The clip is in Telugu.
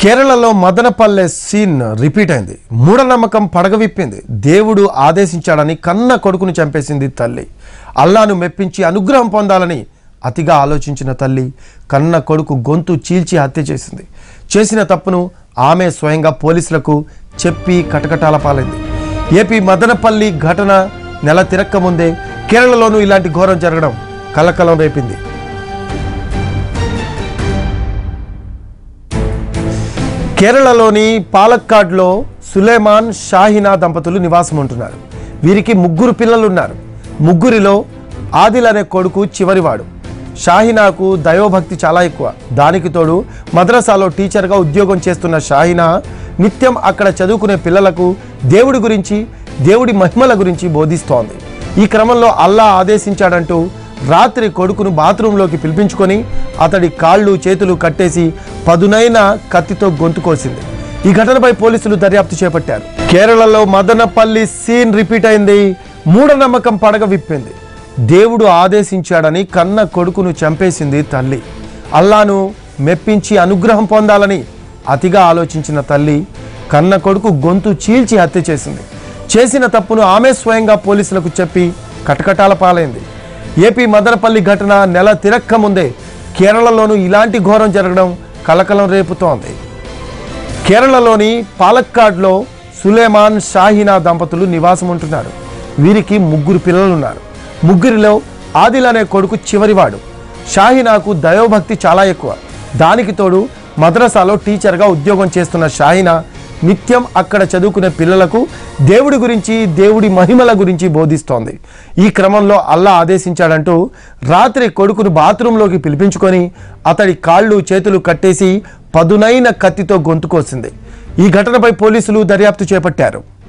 కేరళలో మదనపల్లె సీన్ రిపీట్ అయింది మూఢనమ్మకం పడగ విప్పింది దేవుడు ఆదేశించాడని కన్న కొడుకును చంపేసింది తల్లి అల్లాను మెప్పించి అనుగ్రహం పొందాలని అతిగా ఆలోచించిన తల్లి కన్న కొడుకు గొంతు చీల్చి హత్య చేసింది చేసిన తప్పును ఆమె స్వయంగా పోలీసులకు చెప్పి కటకటాల పాలైంది ఏపీ మదనపల్లి ఘటన నెల తిరక్క ముందే కేరళలోనూ ఇలాంటి ఘోరం జరగడం కలకలం రేపింది కేరళలోని పాలక్కాడ్లో సులేమాన్ షాహినా దంపతులు నివాసం ఉంటున్నారు వీరికి ముగ్గురు పిల్లలు ఉన్నారు ముగ్గురిలో ఆదిల్ అనే కొడుకు చివరివాడు షాహినాకు దైవభక్తి చాలా ఎక్కువ దానికి తోడు మద్రసాలో టీచర్గా ఉద్యోగం చేస్తున్న షాహినా నిత్యం అక్కడ చదువుకునే పిల్లలకు దేవుడి గురించి దేవుడి మహిమల గురించి బోధిస్తోంది ఈ క్రమంలో అల్లా ఆదేశించాడంటూ రాత్రి కొడుకును బాత్రూంలోకి పిలిపించుకొని అతడి కాళ్ళు చేతులు కట్టేసి పదునైన కత్తితో గొంతు కోసింది ఈ ఘటనపై పోలీసులు దర్యాప్తు చేపట్టారు కేరళలో మదనపల్లి సీన్ రిపీట్ అయింది మూఢనమ్మకం పడగ విప్పింది దేవుడు ఆదేశించాడని కన్న కొడుకును చంపేసింది తల్లి అల్లాను మెప్పించి అనుగ్రహం పొందాలని అతిగా ఆలోచించిన తల్లి కన్న కొడుకు గొంతు చీల్చి హత్య చేసింది చేసిన తప్పును ఆమె స్వయంగా పోలీసులకు చెప్పి కటకటాల పాలైంది ఏపీ మదనపల్లి ఘటన నెల తిరక్క ముందే కేరళలోనూ ఇలాంటి ఘోరం జరగడం కలకలం రేపుతోంది కేరళలోని పాలక్కాడ్లో సులేమాన్ షాహినా దంపతులు నివాసం ఉంటున్నారు వీరికి ముగ్గురు పిల్లలు ఉన్నారు ముగ్గురిలో ఆదిల్ అనే కొడుకు చివరివాడు షాహినాకు దైవభక్తి చాలా ఎక్కువ దానికి తోడు మద్రసాలో టీచర్గా ఉద్యోగం చేస్తున్న షాహినా నిత్యం అక్కడ చదువుకునే పిల్లలకు దేవుడి గురించి దేవుడి మహిమల గురించి బోధిస్తోంది ఈ క్రమంలో అల్లా ఆదేశించాడంటూ రాత్రి కొడుకును బాత్రూంలోకి పిలిపించుకొని అతడి కాళ్ళు చేతులు కట్టేసి పదునైన కత్తితో గొంతు కోసింది ఈ ఘటనపై పోలీసులు దర్యాప్తు చేపట్టారు